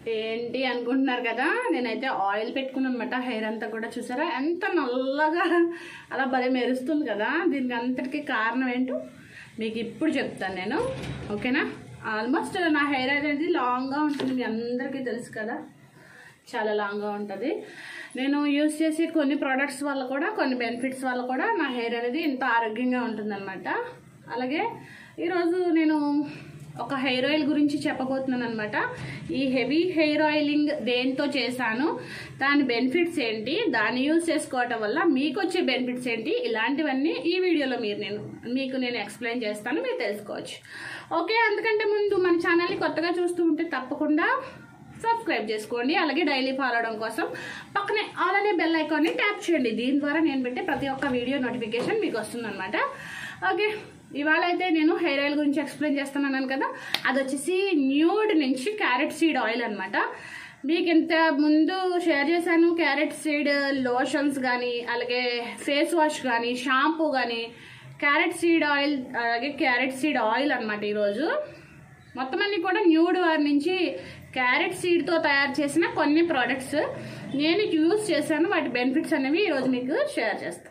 ఏంటి అనుకుంటున్నారు కదా నేనైతే ఆయిల్ పెట్టుకున్నాను అనమాట హెయిర్ అంతా కూడా చూసారా ఎంత నల్లగా అలా భలే మెరుస్తుంది కదా దీనికి అంతటికి కారణం ఏంటో మీకు ఇప్పుడు చెప్తాను నేను ఓకేనా ఆల్మోస్ట్ నా హెయిర్ అనేది లాంగ్గా ఉంటుంది మీ అందరికీ తెలుసు కదా చాలా లాంగ్గా ఉంటుంది నేను యూస్ చేసే కొన్ని ప్రోడక్ట్స్ వల్ల కూడా కొన్ని బెనిఫిట్స్ వల్ల కూడా నా హెయిర్ అనేది ఇంత ఆరోగ్యంగా ఉంటుందన్నమాట అలాగే ఈరోజు నేను ఒక హెయిర్ ఆయిల్ గురించి చెప్పబోతున్నాను అనమాట ఈ హెవీ హెయిర్ ఆయిలింగ్ దేంతో చేశాను దాని బెనిఫిట్స్ ఏంటి దాన్ని యూజ్ చేసుకోవటం వల్ల మీకు వచ్చే బెనిఫిట్స్ ఏంటి ఇలాంటివన్నీ ఈ వీడియోలో మీరు నేను మీకు నేను ఎక్స్ప్లెయిన్ చేస్తాను మీరు తెలుసుకోవచ్చు ఓకే అందుకంటే ముందు మన ఛానల్ని కొత్తగా చూస్తూ ఉంటే తప్పకుండా సబ్స్క్రైబ్ చేసుకోండి అలాగే డైలీ ఫాలో అవడం కోసం పక్కనే ఆల్ అనే బెల్ ఐకాన్ని ట్యాప్ చేయండి దీని ద్వారా నేను పెట్టే ప్రతి ఒక్క వీడియో నోటిఫికేషన్ మీకు వస్తుందన్నమాట ఓకే ఇవాళ అయితే నేను హెయిర్ ఆయిల్ గురించి ఎక్స్ప్లెయిన్ చేస్తున్నాను కదా అది వచ్చేసి న్యూడ్ నుంచి క్యారెట్ సీడ్ ఆయిల్ అనమాట మీకు ఇంత ముందు షేర్ చేశాను క్యారెట్ సీడ్ లోషన్స్ కానీ అలాగే ఫేస్ వాష్ కానీ షాంపూ కానీ క్యారెట్ సీడ్ ఆయిల్ అలాగే క్యారెట్ సీడ్ ఆయిల్ అనమాట ఈరోజు మొత్తం అన్ని కూడా న్యూడ్ వారి నుంచి క్యారెట్ సీడ్తో తయారు చేసిన కొన్ని ప్రోడక్ట్స్ నేను యూజ్ చేశాను వాటి బెనిఫిట్స్ అనేవి ఈరోజు మీకు షేర్ చేస్తాను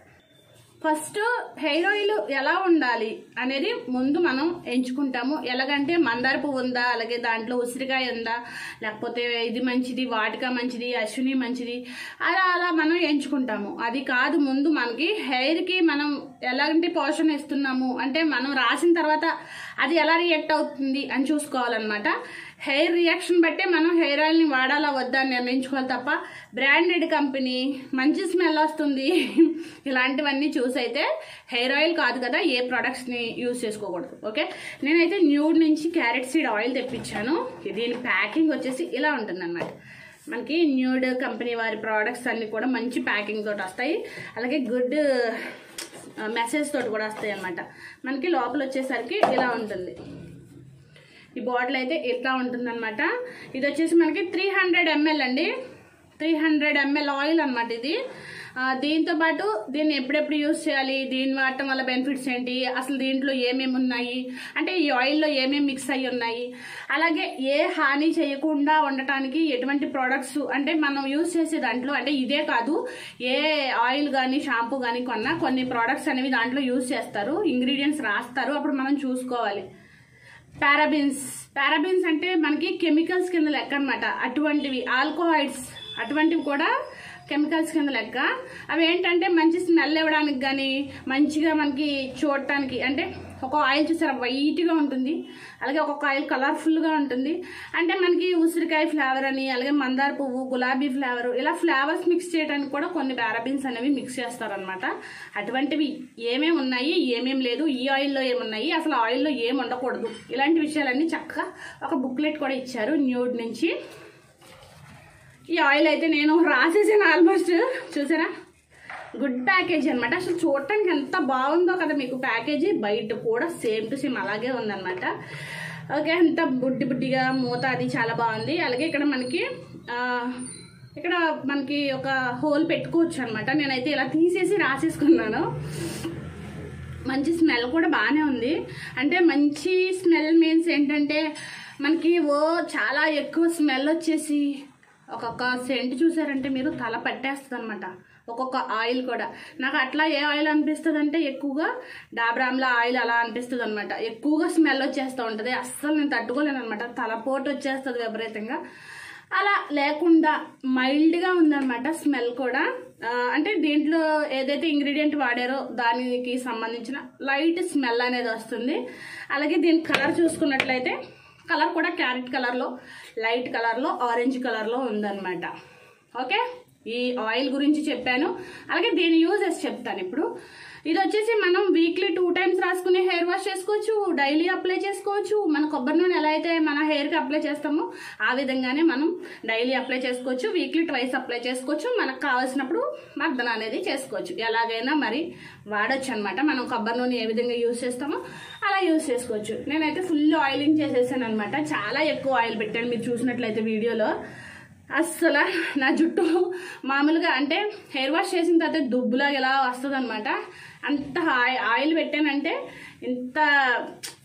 ఫస్ట్ హెయిర్ ఆయిల్ ఎలా ఉండాలి అనేది ముందు మనం ఎంచుకుంటాము ఎలాగంటే మందార పువ్వు ఉందా అలాగే దాంట్లో ఉసిరికాయ ఉందా లేకపోతే ఇది మంచిది వాటిక మంచిది అశ్విని మంచిది అలా అలా మనం ఎంచుకుంటాము అది కాదు ముందు మనకి హెయిర్కి మనం ఎలాంటి పోషణ ఇస్తున్నాము అంటే మనం రాసిన తర్వాత అది ఎలా రియాక్ట్ అవుతుంది అని చూసుకోవాలన్నమాట హెయిర్ రియాక్షన్ బట్టే మనం హెయిర్ ఆయిల్ని వాడాలా వద్దా అని నిర్ణయించుకోవాలి తప్ప బ్రాండెడ్ కంపెనీ మంచి స్మెల్ వస్తుంది ఇలాంటివన్నీ చూసి అయితే హెయిర్ ఆయిల్ కాదు కదా ఏ ప్రోడక్ట్స్ని యూజ్ చేసుకోకూడదు ఓకే నేనైతే న్యూడ్ నుంచి క్యారెట్ సీడ్ ఆయిల్ తెప్పించాను దీని ప్యాకింగ్ వచ్చేసి ఇలా ఉంటుందన్నమాట మనకి న్యూడ్ కంపెనీ వారి ప్రోడక్ట్స్ అన్నీ కూడా మంచి ప్యాకింగ్ తోటి వస్తాయి అలాగే గుడ్ మెసేజ్ తోటి కూడా వస్తాయి అన్నమాట మనకి లోపల వచ్చేసరికి ఇలా ఉంటుంది ఈ బాటిల్ అయితే ఇట్లా ఉంటుందన్నమాట ఇది వచ్చేసి మనకి త్రీ హండ్రెడ్ ఎంఎల్ అండి త్రీ హండ్రెడ్ ఎంఎల్ ఆయిల్ అనమాట ఇది ఆ, దీంతో పాటు దీన్ని ఎప్పుడెప్పుడు యూస్ చేయాలి దీన్ని వాడటం వల్ల బెనిఫిట్స్ ఏంటి అసలు దీంట్లో ఏమేమి ఉన్నాయి అంటే ఈ ఆయిల్లో ఏమేమి మిక్స్ అయ్యి ఉన్నాయి అలాగే ఏ హాని చేయకుండా ఉండటానికి ఎటువంటి ప్రోడక్ట్స్ అంటే మనం యూస్ చేసే దాంట్లో అంటే ఇదే కాదు ఏ ఆయిల్ కానీ షాంపూ కానీ కొన్నా కొన్ని ప్రోడక్ట్స్ అనేవి దాంట్లో యూస్ చేస్తారు ఇంగ్రీడియంట్స్ రాస్తారు అప్పుడు మనం చూసుకోవాలి పారాబిన్స్ పారాబిన్స్ అంటే మనకి కెమికల్స్ కింద లెక్క అనమాట అటువంటివి ఆల్కోహాయిడ్స్ అటువంటివి కూడా కెమికల్స్ కింద లెక్క అవి ఏంటంటే మంచి స్మెల్ ఇవ్వడానికి కానీ మంచిగా మనకి చూడటానికి అంటే ఒక ఆయిల్ చూసారా వైట్గా ఉంటుంది అలాగే ఒక్కొక్క ఆయిల్ కలర్ఫుల్గా ఉంటుంది అంటే మనకి ఉసిరికాయ ఫ్లేవర్ అని అలాగే మందార పువ్వు గులాబీ ఫ్లేవర్ ఇలా ఫ్లేవర్స్ మిక్స్ చేయడానికి కూడా కొన్ని పారాబిన్స్ అనేవి మిక్స్ చేస్తారనమాట అటువంటివి ఏమేమి ఉన్నాయి ఏమేమి లేదు ఈ ఆయిల్లో ఏమున్నాయి అసలు ఆయిల్లో ఏమి ఉండకూడదు ఇలాంటి విషయాలన్నీ చక్కగా ఒక బుక్లెట్ కూడా ఇచ్చారు న్యూడ్ నుంచి ఈ ఆయిల్ అయితే నేను రాసేసాను ఆల్మోస్ట్ చూసారా గుడ్ ప్యాకేజ్ అనమాట అసలు చూడటానికి ఎంత బాగుందో కదా మీకు ప్యాకేజీ బయట కూడా సేమ్ టు సేమ్ అలాగే ఉందన్నమాట ఓకే అంత బుడ్డి బుడ్డిగా మూత అది చాలా బాగుంది అలాగే ఇక్కడ మనకి ఆ, ఇక్కడ మనకి ఒక హోల్ పెట్టుకోవచ్చు అనమాట నేనైతే ఇలా తీసేసి రాసేసుకున్నాను మంచి స్మెల్ కూడా బాగానే ఉంది అంటే మంచి స్మెల్ మీన్స్ ఏంటంటే మనకి ఓ చాలా ఎక్కువ స్మెల్ వచ్చేసి ఒక్కొక్క సెంట్ చూసారంటే మీరు తల పట్టేస్తుంది అనమాట ఒక్కొక్క ఆయిల్ కూడా నాకు అట్లా ఏ ఆయిల్ అనిపిస్తుంది అంటే ఎక్కువగా డాబ్రామ్లా ఆయిల్ అలా అనిపిస్తుంది అనమాట ఎక్కువగా స్మెల్ వచ్చేస్తూ ఉంటుంది అస్సలు నేను తట్టుకోలేను అనమాట తలపోటు వచ్చేస్తుంది విపరీతంగా అలా లేకుండా మైల్డ్గా ఉందన్నమాట స్మెల్ కూడా ఆ, అంటే దీంట్లో ఏదైతే ఇంగ్రీడియంట్ వాడారో దానికి సంబంధించిన లైట్ స్మెల్ అనేది వస్తుంది అలాగే దీని కలర్ చూసుకున్నట్లయితే కలర్ కూడా క్యారెట్ కలర్లో లైట్ కలర్లో ఆరెంజ్ కలర్లో ఉందన్నమాట ఓకే ఈ ఆయిల్ గురించి చెప్పాను అలాగే దీని యూజెస్ చెప్తాను ఇప్పుడు ఇది వచ్చేసి మనం వీక్లీ టూ టైమ్స్ రాసుకుని హెయిర్ వాష్ చేసుకోవచ్చు డైలీ అప్లై చేసుకోవచ్చు మన కొబ్బరి నూనె ఎలా అయితే మన హెయిర్కి అప్లై చేస్తామో ఆ విధంగానే మనం డైలీ అప్లై చేసుకోవచ్చు వీక్లీ ట్వైస్ అప్లై చేసుకోవచ్చు మనకు కావాల్సినప్పుడు మర్దన అనేది చేసుకోవచ్చు ఎలాగైనా మరి వాడచ్చు అనమాట మనం కొబ్బరి నూనె ఏ విధంగా యూజ్ చేస్తామో అలా యూజ్ చేసుకోవచ్చు నేనైతే ఫుల్ ఆయిలింగ్ చేసేసాను అనమాట చాలా ఎక్కువ ఆయిల్ పెట్టాను మీరు చూసినట్లయితే వీడియోలో అస్సలు నా జుట్టు మామూలుగా అంటే హెయిర్ వాష్ చేసిన తర్వాత దుబ్బులాగా ఎలా వస్తుంది అనమాట అంత ఆయి- ఆయిల్ పెట్టానంటే ఇంత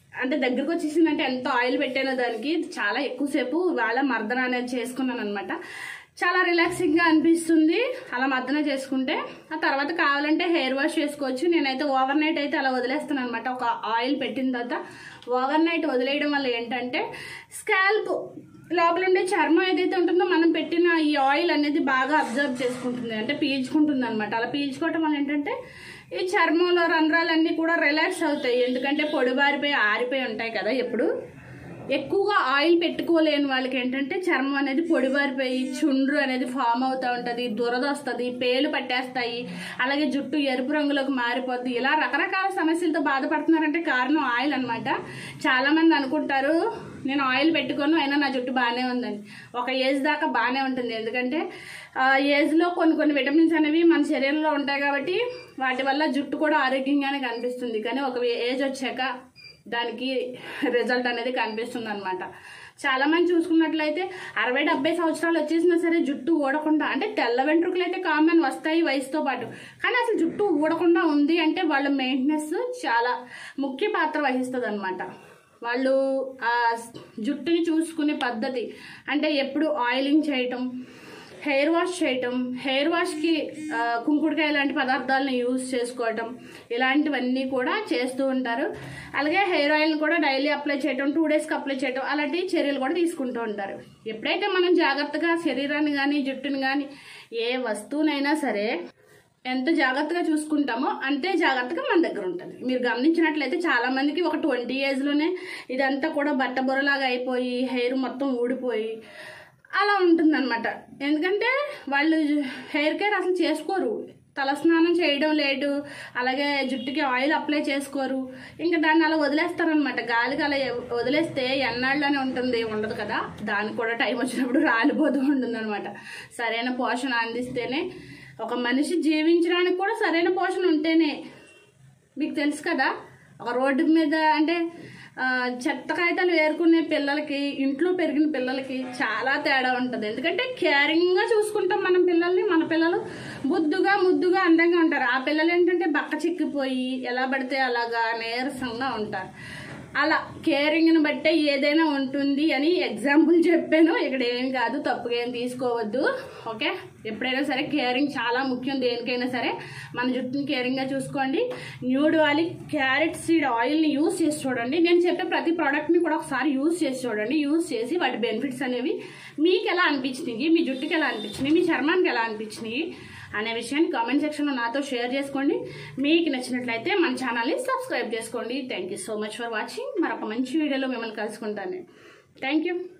అంటే దగ్గరకు వచ్చేసిందంటే ఎంత ఆయిల్ పెట్టానో దానికి చాలా ఎక్కువసేపు ఇవాళ మర్దన అనేది చేసుకున్నాను అనమాట చాలా రిలాక్సింగ్గా అనిపిస్తుంది అలా మర్దన చేసుకుంటే ఆ తర్వాత కావాలంటే హెయిర్ వాష్ చేసుకోవచ్చు నేనైతే ఓవర్ నైట్ అయితే అలా వదిలేస్తాను అనమాట ఒక ఆయిల్ పెట్టిన తర్వాత ఓవర్ నైట్ వదిలేయడం వల్ల ఏంటంటే స్కాల్ప్ లోపల ఉండే చర్మం ఏదైతే ఉంటుందో మనం పెట్టిన ఈ ఆయిల్ అనేది బాగా అబ్జర్వ్ చేసుకుంటుంది అంటే పీల్చుకుంటుంది అనమాట అలా పీల్చుకోవటం వల్ల ఏంటంటే ఈ చర్మంలో రంధ్రాలన్నీ కూడా రిలాక్స్ అవుతాయి ఎందుకంటే పొడిబారిపోయి ఆరిపోయి ఉంటాయి కదా ఎప్పుడు ఎక్కువగా ఆయిల్ పెట్టుకోలేని వాళ్ళకి ఏంటంటే చర్మం అనేది పొడిబారిపోయి చుండ్రు అనేది ఫామ్ అవుతూ ఉంటుంది దురద వస్తుంది పేలు పట్టేస్తాయి అలాగే జుట్టు ఎరుపు రంగులోకి మారిపోద్ది ఇలా రకరకాల సమస్యలతో బాధపడుతున్నారంటే కారణం ఆయిల్ అనమాట చాలామంది అనుకుంటారు నేను ఆయిల్ పెట్టుకోను అయినా నా జుట్టు బాగానే ఉందని ఒక ఏజ్ దాకా బాగానే ఉంటుంది ఎందుకంటే ఆ ఏజ్లో కొన్ని కొన్ని విటమిన్స్ అనేవి మన శరీరంలో ఉంటాయి కాబట్టి వాటి వల్ల జుట్టు కూడా ఆరోగ్యంగానే కనిపిస్తుంది కానీ ఒక ఏజ్ వచ్చాక దానికి రిజల్ట్ అనేది కనిపిస్తుంది అనమాట చాలా మంది చూసుకున్నట్లయితే అరవై డెబ్బై సంవత్సరాలు వచ్చేసినా సరే జుట్టు ఊడకుండా అంటే తెల్ల వెంట్రుకలు అయితే కామన్ వస్తాయి వయసుతో పాటు కానీ అసలు జుట్టు ఊడకుండా ఉంది అంటే వాళ్ళ మెయింటెనెన్స్ చాలా ముఖ్య పాత్ర వహిస్తుంది అనమాట వాళ్ళు ఆ జుట్టుని చూసుకునే పద్ధతి అంటే ఎప్పుడు ఆయిలింగ్ చేయటం హెయిర్ వాష్ చేయటం హెయిర్ వాష్కి ఆ, కుంకుడుకాయ లాంటి పదార్థాలను యూజ్ చేసుకోవటం ఇలాంటివన్నీ కూడా చేస్తూ ఉంటారు అలాగే హెయిర్ ఆయిల్ని కూడా డైలీ అప్లై చేయటం టూ డేస్కి అప్లై చేయటం అలాంటి చర్యలు కూడా తీసుకుంటూ ఉంటారు ఎప్పుడైతే మనం జాగ్రత్తగా శరీరాన్ని కానీ జుట్టుని కానీ ఏ వస్తువునైనా సరే ఎంత జాగ్రత్తగా చూసుకుంటామో అంతే జాగ్రత్తగా మన దగ్గర ఉంటుంది మీరు గమనించినట్లయితే చాలా మందికి ఒక ట్వంటీ ఏజ్లోనే ఇదంతా కూడా బట్ట బుర్రలాగా అయిపోయి హెయిర్ మొత్తం ఊడిపోయి అలా ఉంటుందన్నమాట ఎందుకంటే వాళ్ళు హెయిర్ కేర్ అసలు చేసుకోరు తలస్నానం చేయడం లేదు అలాగే జుట్టుకి ఆయిల్ అప్లై చేసుకోరు ఇంకా దాన్ని అలా వదిలేస్తారనమాట గాలికి అలా ఎవ- వదిలేస్తే ఎన్నాళ్ళనే ఉంటుంది ఉండదు కదా దానికి కూడా టైం వచ్చినప్పుడు రాలిపోతూ ఉంటుంది అనమాట సరైన పోషణ అందిస్తేనే ఒక మనిషి జీవించడానికి కూడా సరైన పోషణ ఉంటేనే మీకు తెలుసు కదా ఒక రోడ్డు మీద అంటే ఆ, చెత్త కాగితాలు ఏరుకునే పిల్లలకి ఇంట్లో పెరిగిన పిల్లలకి చాలా తేడా ఉంటుంది ఎందుకంటే కేరింగ్గా చూసుకుంటాం మనం పిల్లల్ని మన పిల్లలు బుద్దుగా ముద్దుగా అందంగా ఉంటారు ఆ పిల్లలు ఏంటంటే బక్క చిక్కిపోయి ఎలా పడితే అలాగా నీరసంగా ఉంటారు అలా కేరింగ్ని బట్టే ఏదైనా ఉంటుంది అని ఎగ్జాంపుల్ చెప్పాను ఇక్కడ ఏం కాదు తప్పుగా ఏం తీసుకోవద్దు ఓకే ఎప్పుడైనా సరే కేరింగ్ చాలా ముఖ్యం దేనికైనా సరే మన జుట్టుని కేరింగ్గా చూసుకోండి న్యూడ్ వాలి క్యారెట్ సీడ్ ఆయిల్ని యూస్ చేసి చూడండి నేను చెప్పే ప్రతి ప్రోడక్ట్ని కూడా ఒకసారి యూస్ చేసి చూడండి యూస్ చేసి వాటి బెనిఫిట్స్ అనేవి మీకు ఎలా అనిపించినాయి మీ జుట్టుకి ఎలా అనిపించినాయి మీ చర్మానికి ఎలా అనిపించినాయి అనే విషయాన్ని కామెంట్ సెక్షన్లో నాతో షేర్ చేసుకోండి మీకు నచ్చినట్లయితే మన ఛానల్ని సబ్స్క్రైబ్ చేసుకోండి thank you so much for watching మరొక మంచి వీడియోలో మిమ్మల్ని కలుసుకుంటాను థ్యాంక్ యూ